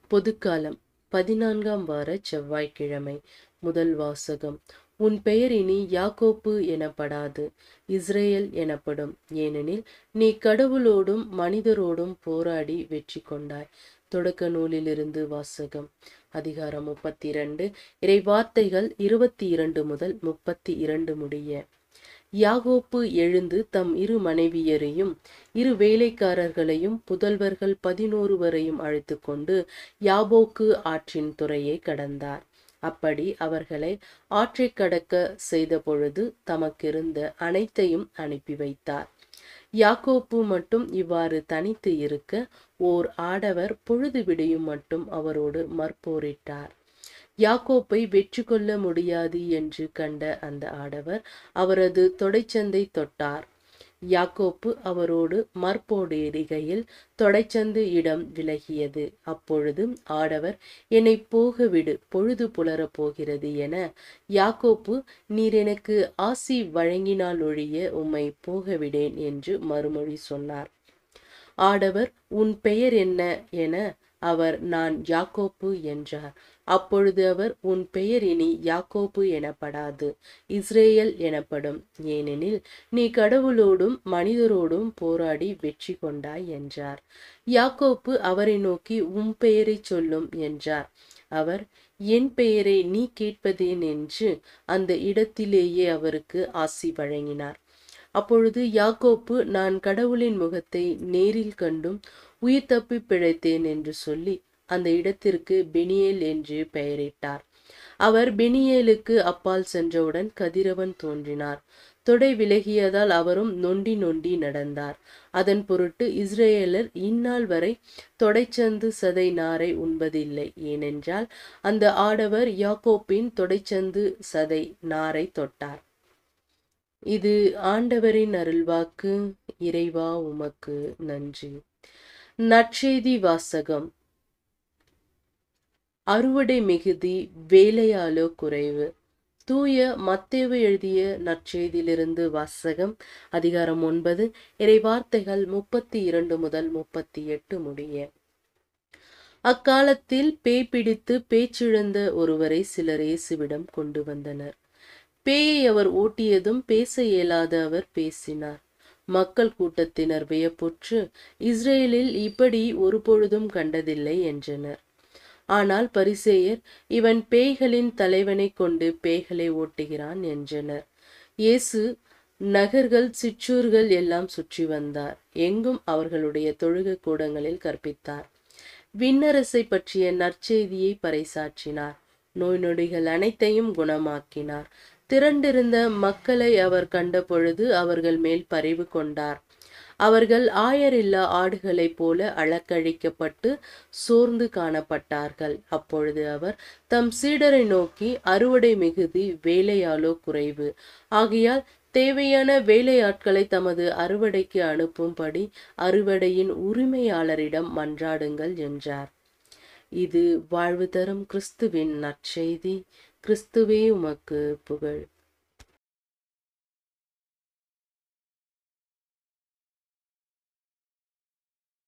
பொதுக்காலம் பதினான்காம் வார செவ்வாய்க்கிழமை முதல் வாசகம் உன் பெயர் இனி யாக்கோப்பு எனப்படாது இஸ்ரேல் எனப்படும் ஏனெனில் நீ கடவுளோடும் மனிதரோடும் போராடி வெற்றி கொண்டாய் தொடக்க நூலிலிருந்து வாசகம் அதிகாரம் முப்பத்தி இரண்டு இறை வார்த்தைகள் இருபத்தி இரண்டு முதல் முப்பத்தி இரண்டு முடிய யாகோப்பு எழுந்து தம் இரு மனைவியரையும் இரு வேலைக்காரர்களையும் புதல்வர்கள் பதினோரு வரையும் அழைத்து கொண்டு யாபோக்கு ஆற்றின் துறையை கடந்தார் அப்படி அவர்களை ஆற்றை கடக்க செய்த பொழுது தமக்கிருந்த அனைத்தையும் அனுப்பி வைத்தார் யாக்கோப்பு மட்டும் இவ்வாறு தனித்து இருக்க ஓர் ஆடவர் பொழுது விடியும் மட்டும் அவரோடு மற்போரிட்டார் யாக்கோப்பை வெற்றி கொள்ள முடியாது என்று கண்ட அந்த ஆடவர் அவரது தொடைச்சந்தை தொட்டார் யாக்கோப்பு அவரோடு மற்போடேறுகையில் தொடைச்சந்து இடம் விலகியது அப்பொழுது ஆடவர் என்னை போகவிடு பொழுது புலரப் போகிறது என யாக்கோப்பு நீர் எனக்கு ஆசி வழங்கினால் ஒழிய உம்மை போகவிடேன் என்று மறுமொழி சொன்னார் ஆடவர் உன் பெயர் என்ன என அவர் நான் யாக்கோப்பு என்றார் அப்பொழுது அவர் உன் பெயர் இனி யாக்கோப்பு எனப்படாது இஸ்ரேல் எனப்படும் ஏனெனில் நீ கடவுளோடும் மனிதரோடும் போராடி வெற்றி கொண்டாய் என்றார் யாக்கோப்பு அவரை நோக்கி உன் பெயரை சொல்லும் என்றார் அவர் என் பெயரை நீ கேட்பதேன் என்று அந்த இடத்திலேயே அவருக்கு ஆசி வழங்கினார் அப்பொழுது யாக்கோப்பு நான் கடவுளின் முகத்தை நேரில் கண்டும் உயிர் தப்பி பிழைத்தேன் என்று சொல்லி அந்த இடத்திற்கு பெனியேல் என்று பெயரிட்டார் அவர் பெனியேலுக்கு அப்பால் சென்றவுடன் கதிரவன் தோன்றினார் தொடை விலகியதால் அவரும் நொண்டி நொண்டி நடந்தார் அதன் பொருட்டு இஸ்ரேலர் இந்நாள் வரை தொடைச்சந்து சதை நாரை உண்பதில்லை ஏனென்றால் அந்த ஆடவர் யாக்கோப்பின் தொடைச்சந்து சதை நாரை தொட்டார் இது ஆண்டவரின் அருள்வாக்கு இறைவா உமக்கு நன்றி நற்செய்தி வாசகம் அறுவடை மிகுதி வேலையாலோ குறைவு தூய மத்தேவு எழுதிய நற்செய்தியிலிருந்து வாசகம் அதிகாரம் ஒன்பது இறை வார்த்தைகள் முப்பத்தி இரண்டு முதல் முப்பத்தி எட்டு முடிய அக்காலத்தில் பேய் பிடித்து பேச்சிழந்த ஒருவரை சிலர் இயேசுவிடம் கொண்டு வந்தனர் பேயை அவர் ஓட்டியதும் பேச இயலாத அவர் பேசினார் மக்கள் கூட்டத்தினர் வியப்புற்று இஸ்ரேலில் இப்படி ஒரு பொழுதும் கண்டதில்லை என்றனர் ஆனால் பரிசேயர் இவன் பேய்களின் தலைவனை கொண்டு பேய்களை ஓட்டுகிறான் என்றனர் இயேசு நகர்கள் சிற்றூர்கள் எல்லாம் சுற்றி வந்தார் எங்கும் அவர்களுடைய தொழுகை கூடங்களில் கற்பித்தார் விண்ணரசை பற்றிய நற்செய்தியை பறைசாற்றினார் நோய் நொடிகள் அனைத்தையும் குணமாக்கினார் திரண்டிருந்த மக்களை அவர் கண்டபொழுது அவர்கள் மேல் பரிவு கொண்டார் அவர்கள் ஆயரில்லா ஆடுகளைப் போல அலக்கழிக்கப்பட்டு சோர்ந்து காணப்பட்டார்கள் அப்பொழுது அவர் தம் சீடரை நோக்கி அறுவடை மிகுதி வேலையாலோ குறைவு ஆகையால் தேவையான வேலையாட்களை தமது அறுவடைக்கு அனுப்பும்படி அறுவடையின் உரிமையாளரிடம் மன்றாடுங்கள் என்றார் இது வாழ்வு தரும் கிறிஸ்துவின் நற்செய்தி கிறிஸ்துவே உமக்கு புகழ்